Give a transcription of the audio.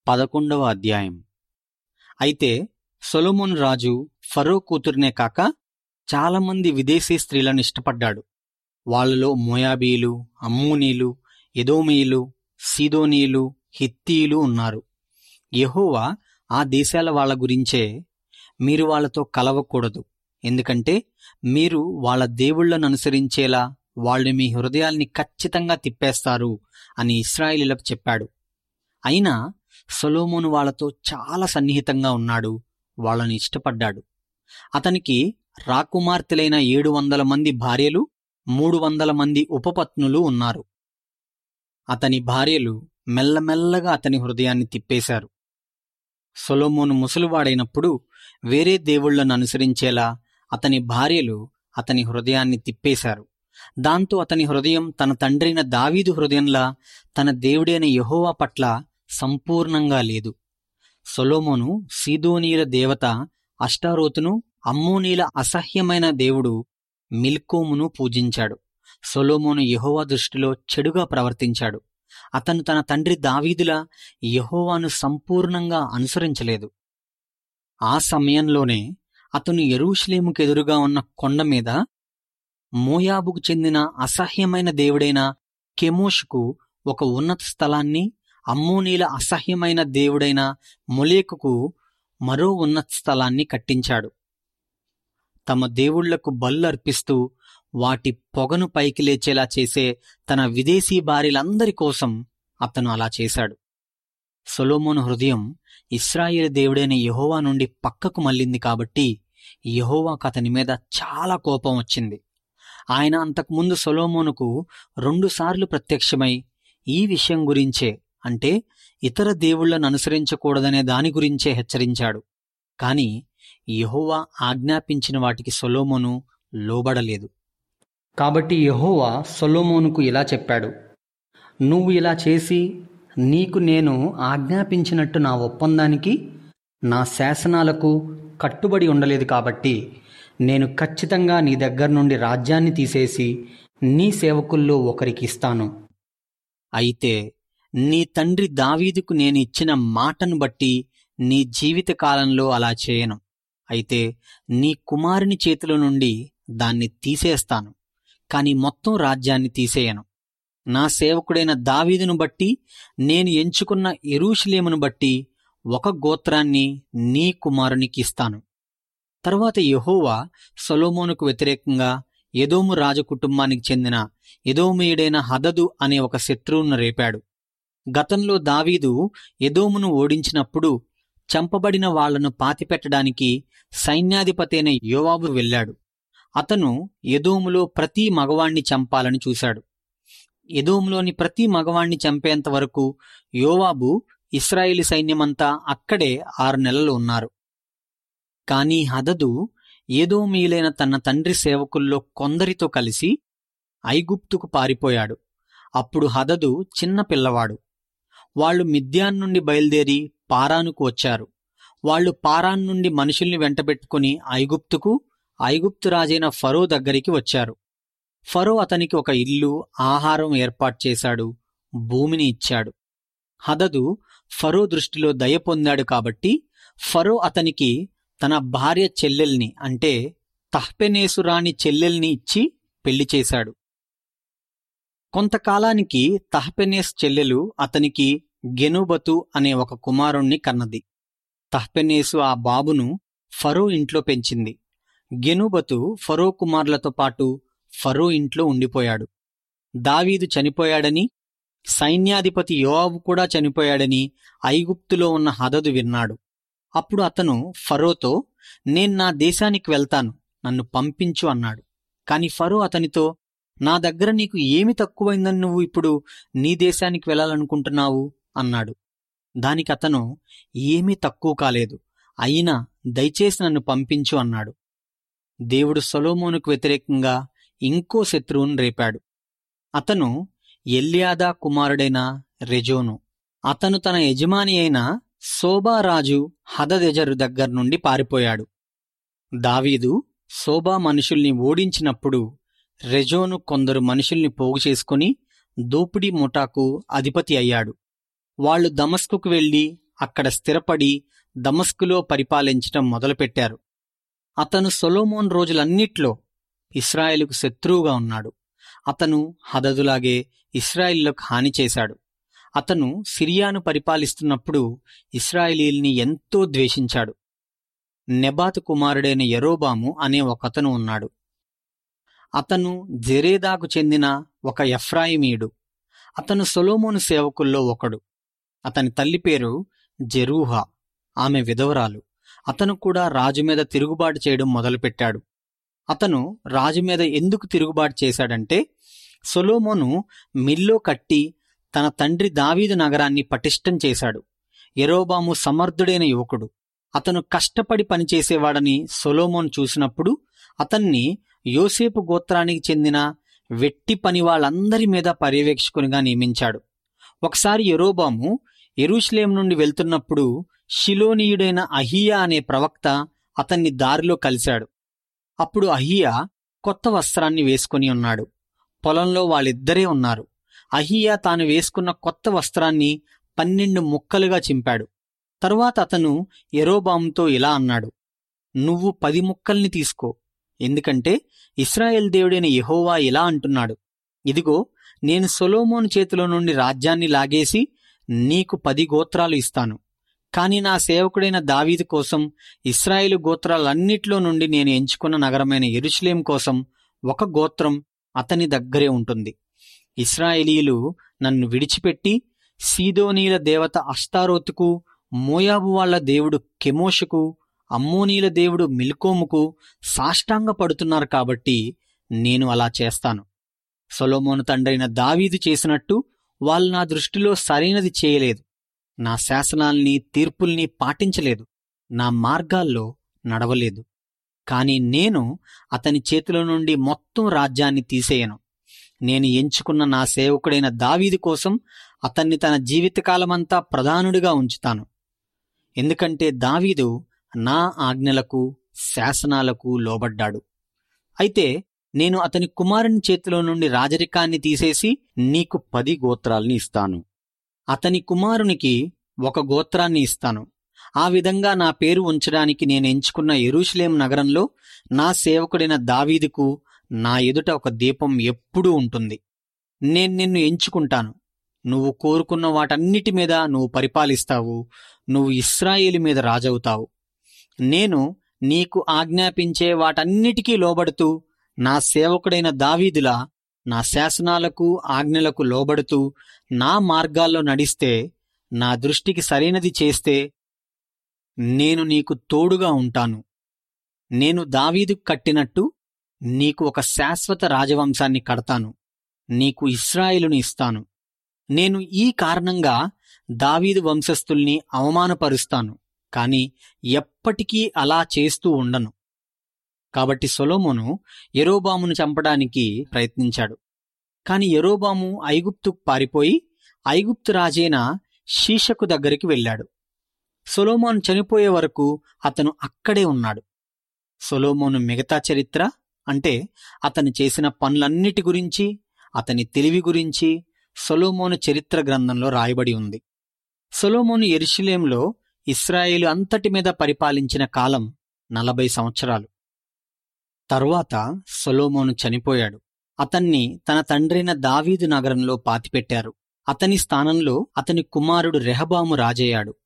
పదకొండవ అధ్యాయం అయితే సొలొమోను రాజు ఫరో కూతురునే కాక చాలామంది విదేశీ స్త్రీలను ఇష్టపడ్డాడు వాళ్ళలో మోయాబీలు అమ్మూనీలు ఎదోమీయులు సీదోనీయులు హిత్తీయులు ఉన్నారు యెహోవా ఆ దేశాల వాళ్ళ గురించే మీరు వాళ్ళతో కలవకూడదు ఎందుకంటే మీరు వాళ్ళ దేవుళ్లను అనుసరించేలా వాళ్ళు మీ హృదయాల్ని ఖచ్చితంగా తిప్పేస్తారు అని ఇస్రాయేలీలకు చెప్పాడు అయినా సొలోమోను వాళ్ళతో చాలా సన్నిహితంగా ఉన్నాడు వాళ్ళని ఇష్టపడ్డాడు అతనికి రాకుమార్తెలైన ఏడు వందల మంది భార్యలు మూడు వందల మంది ఉపపత్నులు ఉన్నారు అతని భార్యలు మెల్లమెల్లగా అతని హృదయాన్ని తిప్పేశారు సొలోమోను ముసలివాడైనప్పుడు వేరే దేవుళ్లను అనుసరించేలా అతని భార్యలు అతని హృదయాన్ని తిప్పేశారు దాంతో అతని హృదయం తన తండ్రైన దావీదు హృదయంలా తన దేవుడైన యెహోవా పట్ల సంపూర్ణంగా లేదు సొలోమోను సీదోనీయుల దేవత అష్టారోతును అమ్మోనీల అసహ్యమైన దేవుడు మిల్కోమును పూజించాడు సొలోమోను యెహోవా దృష్టిలో చెడుగా ప్రవర్తించాడు అతను తన తండ్రి దావీదులా యెహోవాను సంపూర్ణంగా అనుసరించలేదు ఆ సమయంలోనే అతను ఎరూషలేముకు ఎదురుగా ఉన్న కొండ మీద మోయాబుకు చెందిన అసహ్యమైన దేవుడైన కెమోషుకు ఒక ఉన్నత స్థలాన్ని అమ్మోనీల అసహ్యమైన దేవుడైన మొలేకుకు మరో ఉన్నత స్థలాన్ని కట్టించాడు తమ దేవుళ్లకు బళ్ళు అర్పిస్తూ వాటి పొగను పైకి లేచేలా చేసే తన విదేశీ భార్యలందరి కోసం అతను అలా చేశాడు సొలోమోను హృదయం ఇస్రాయేల్ దేవుడైన యెహోవా నుండి పక్కకు మళ్ళింది కాబట్టి యెహోవాకు అతని మీద చాలా కోపం వచ్చింది ఆయన అంతకుముందు సొలోమోనుకు రెండుసార్లు ప్రత్యక్షమై ఈ విషయం గురించే అంటే ఇతర దేవుళ్లను అనుసరించకూడదనే దాని గురించే హెచ్చరించాడు కాని యెహోవా ఆజ్ఞాపించిన వాటికి సొలోమోను లోబడలేదు కాబట్టి యెహోవా సొలోమోనుకు ఇలా చెప్పాడు నువ్వు ఇలా చేసి నీకు నేను ఆజ్ఞాపించినట్టు నా ఒప్పందానికి నా శాసనాలకు కట్టుబడి ఉండలేదు కాబట్టి నేను ఖచ్చితంగా నీ దగ్గర నుండి రాజ్యాన్ని తీసేసి నీ సేవకుల్లో ఒకరికి ఇస్తాను అయితే నీ తండ్రి దావీదుకు నేను ఇచ్చిన మాటను బట్టి నీ జీవిత కాలంలో అలా చేయను అయితే నీ కుమారుని చేతిలో నుండి దాన్ని తీసేస్తాను కాని మొత్తం రాజ్యాన్ని తీసేయను నా సేవకుడైన దావీదును బట్టి నేను ఎంచుకున్న ఎరూషలేమును బట్టి ఒక గోత్రాన్ని నీ కుమారునికి ఇస్తాను తరువాత యెహోవా సొలోమోనుకు వ్యతిరేకంగా ఎదోము రాజకుటుంబానికి చెందిన ఎదోమీయుడైన హదదు అనే ఒక శత్రువును రేపాడు గతంలో దావీదు ఎదోమును ఓడించినప్పుడు చంపబడిన వాళ్లను పాతిపెట్టడానికి సైన్యాధిపతి అయిన యోవాబు వెళ్ళాడు అతను ఎదోములో ప్రతి మగవాణ్ణి చంపాలని చూశాడు ఎదోములోని ప్రతి మగవాణ్ణి చంపేంత వరకు యోవాబు ఇస్రాయేలీ సైన్యమంతా అక్కడే ఆరు నెలలు ఉన్నారు కాని హదదు ఏదోమీయులైన తన తండ్రి సేవకుల్లో కొందరితో కలిసి ఐగుప్తుకు పారిపోయాడు అప్పుడు హదదు చిన్న పిల్లవాడు వాళ్ళు మిద్యాన్ నుండి బయలుదేరి పారానుకు వచ్చారు వాళ్ళు పారాన్ నుండి మనుషుల్ని వెంటబెట్టుకుని ఐగుప్తుకు ఐగుప్తు రాజైన ఫరో దగ్గరికి వచ్చారు ఫరో అతనికి ఒక ఇల్లు ఆహారం ఏర్పాటు చేశాడు భూమిని ఇచ్చాడు హదదు ఫరో దృష్టిలో దయ పొందాడు కాబట్టి ఫరో అతనికి తన భార్య చెల్లెల్ని అంటే తహ్పెనేసురాణి చెల్లెల్ని ఇచ్చి పెళ్లి చేశాడు కొంతకాలానికి తహపెనేస్ చెల్లెలు అతనికి గెనుబతు అనే ఒక కుమారుణ్ణి కన్నది తహపెనేసు ఆ బాబును ఫరో ఇంట్లో పెంచింది గెనుబతు ఫరో కుమారులతో పాటు ఫరో ఇంట్లో ఉండిపోయాడు దావీదు చనిపోయాడని సైన్యాధిపతి యోవాబు కూడా చనిపోయాడని ఐగుప్తులో ఉన్న హదదు విన్నాడు అప్పుడు అతను ఫరోతో నేను నా దేశానికి వెళ్తాను నన్ను పంపించు అన్నాడు కాని ఫరో అతనితో నా దగ్గర నీకు ఏమి తక్కువైందని నువ్వు ఇప్పుడు నీ దేశానికి వెళ్ళాలనుకుంటున్నావు అన్నాడు దానికి అతను ఏమీ తక్కువ కాలేదు అయినా దయచేసి నన్ను పంపించు అన్నాడు దేవుడు సొలోమోనుకు వ్యతిరేకంగా ఇంకో శత్రువును రేపాడు అతను ఎల్యాదా కుమారుడైన రెజోను అతను తన యజమాని అయిన శోభారాజు హదదెజరు దగ్గర నుండి పారిపోయాడు దావీదు శోభా మనుషుల్ని ఓడించినప్పుడు రెజోను కొందరు మనుషుల్ని పోగు చేసుకుని దోపిడీ ముఠాకు అధిపతి అయ్యాడు వాళ్ళు దమస్కుకు వెళ్లి అక్కడ స్థిరపడి దమస్కులో పరిపాలించటం మొదలుపెట్టారు అతను సొలోమోన్ రోజులన్నిట్లో ఇస్రాయేలుకు శత్రువుగా ఉన్నాడు అతను హదదులాగే ఇస్రాయిల్లకు హాని చేశాడు అతను సిరియాను పరిపాలిస్తున్నప్పుడు ఇస్రాయేలీల్ని ఎంతో ద్వేషించాడు నెబాతు కుమారుడైన యరోబాము అనే ఒకతను ఉన్నాడు అతను జెరేదాకు చెందిన ఒక ఎఫ్రాయిమీయుడు అతను సొలోమోను సేవకుల్లో ఒకడు అతని తల్లి పేరు జెరూహా ఆమె విధవరాలు అతను కూడా రాజు మీద తిరుగుబాటు చేయడం మొదలుపెట్టాడు అతను రాజు మీద ఎందుకు తిరుగుబాటు చేశాడంటే సొలోమోను మిల్లో కట్టి తన తండ్రి దావీదు నగరాన్ని పటిష్టం చేశాడు ఎరోబాము సమర్థుడైన యువకుడు అతను కష్టపడి పనిచేసేవాడని సొలోమోన్ చూసినప్పుడు అతన్ని యోసేపు గోత్రానికి చెందిన వెట్టి పని వాళ్ళందరి మీద పర్యవేక్షకునిగా నియమించాడు ఒకసారి ఎరోబాము ఎరూషలేం నుండి వెళ్తున్నప్పుడు షిలోనీయుడైన అహియా అనే ప్రవక్త అతన్ని దారిలో కలిశాడు అప్పుడు అహియా కొత్త వస్త్రాన్ని వేసుకుని ఉన్నాడు పొలంలో వాళ్ళిద్దరే ఉన్నారు అహియా తాను వేసుకున్న కొత్త వస్త్రాన్ని పన్నెండు ముక్కలుగా చింపాడు తరువాత అతను ఎరోబాముతో ఇలా అన్నాడు నువ్వు పది ముక్కల్ని తీసుకో ఎందుకంటే ఇస్రాయేల్ దేవుడైన యెహోవా ఇలా అంటున్నాడు ఇదిగో నేను సొలోమోను చేతిలో నుండి రాజ్యాన్ని లాగేసి నీకు పది గోత్రాలు ఇస్తాను కాని నా సేవకుడైన దావీదు కోసం ఇస్రాయేలు గోత్రాలన్నిట్లో నుండి నేను ఎంచుకున్న నగరమైన ఎరుషలేం కోసం ఒక గోత్రం అతని దగ్గరే ఉంటుంది ఇస్రాయేలీలు నన్ను విడిచిపెట్టి సీదోనీల దేవత అస్తారోతుకు మోయాబు వాళ్ళ దేవుడు కెమోషుకు అమ్మోనీల దేవుడు మిల్కోముకు సాష్టాంగ పడుతున్నారు కాబట్టి నేను అలా చేస్తాను సొలోమోను తండ్రైన దావీదు చేసినట్టు వాళ్ళు నా దృష్టిలో సరైనది చేయలేదు నా శాసనాల్ని తీర్పుల్ని పాటించలేదు నా మార్గాల్లో నడవలేదు కాని నేను అతని చేతిలో నుండి మొత్తం రాజ్యాన్ని తీసేయను నేను ఎంచుకున్న నా సేవకుడైన దావీదు కోసం అతన్ని తన జీవితకాలమంతా ప్రధానుడిగా ఉంచుతాను ఎందుకంటే దావీదు నా ఆజ్ఞలకు శాసనాలకు లోబడ్డాడు అయితే నేను అతని కుమారుని చేతిలో నుండి రాజరికాన్ని తీసేసి నీకు పది గోత్రాల్ని ఇస్తాను అతని కుమారునికి ఒక గోత్రాన్ని ఇస్తాను ఆ విధంగా నా పేరు ఉంచడానికి నేను ఎంచుకున్న ఎరూషలేం నగరంలో నా సేవకుడైన దావీదుకు నా ఎదుట ఒక దీపం ఎప్పుడూ ఉంటుంది నేను నిన్ను ఎంచుకుంటాను నువ్వు కోరుకున్న వాటన్నిటి మీద నువ్వు పరిపాలిస్తావు నువ్వు ఇస్రాయేలు మీద రాజవుతావు నేను నీకు ఆజ్ఞాపించే వాటన్నిటికీ లోబడుతూ నా సేవకుడైన దావీదులా నా శాసనాలకు ఆజ్ఞలకు లోబడుతూ నా మార్గాల్లో నడిస్తే నా దృష్టికి సరైనది చేస్తే నేను నీకు తోడుగా ఉంటాను నేను దావీదు కట్టినట్టు నీకు ఒక శాశ్వత రాజవంశాన్ని కడతాను నీకు ఇస్రాయేలుని ఇస్తాను నేను ఈ కారణంగా దావీదు వంశస్థుల్ని అవమానపరుస్తాను కాని ఎప్పటికీ అలా చేస్తూ ఉండను కాబట్టి సొలోమోను ఎరోబామును చంపడానికి ప్రయత్నించాడు కాని ఎరోబాము ఐగుప్తుకు పారిపోయి ఐగుప్తు రాజైన షీషకు దగ్గరికి వెళ్ళాడు సొలోమోన్ చనిపోయే వరకు అతను అక్కడే ఉన్నాడు సొలోమోను మిగతా చరిత్ర అంటే అతను చేసిన పనులన్నిటి గురించి అతని తెలివి గురించి సొలోమోను చరిత్ర గ్రంథంలో రాయబడి ఉంది సొలోమోను ఎరుషులేంలో ఇస్రాయేలు అంతటి మీద పరిపాలించిన కాలం నలభై సంవత్సరాలు తరువాత సొలోమోను చనిపోయాడు అతన్ని తన తండ్రైన దావీదు నగరంలో పాతిపెట్టారు అతని స్థానంలో అతని కుమారుడు రెహబాము రాజయ్యాడు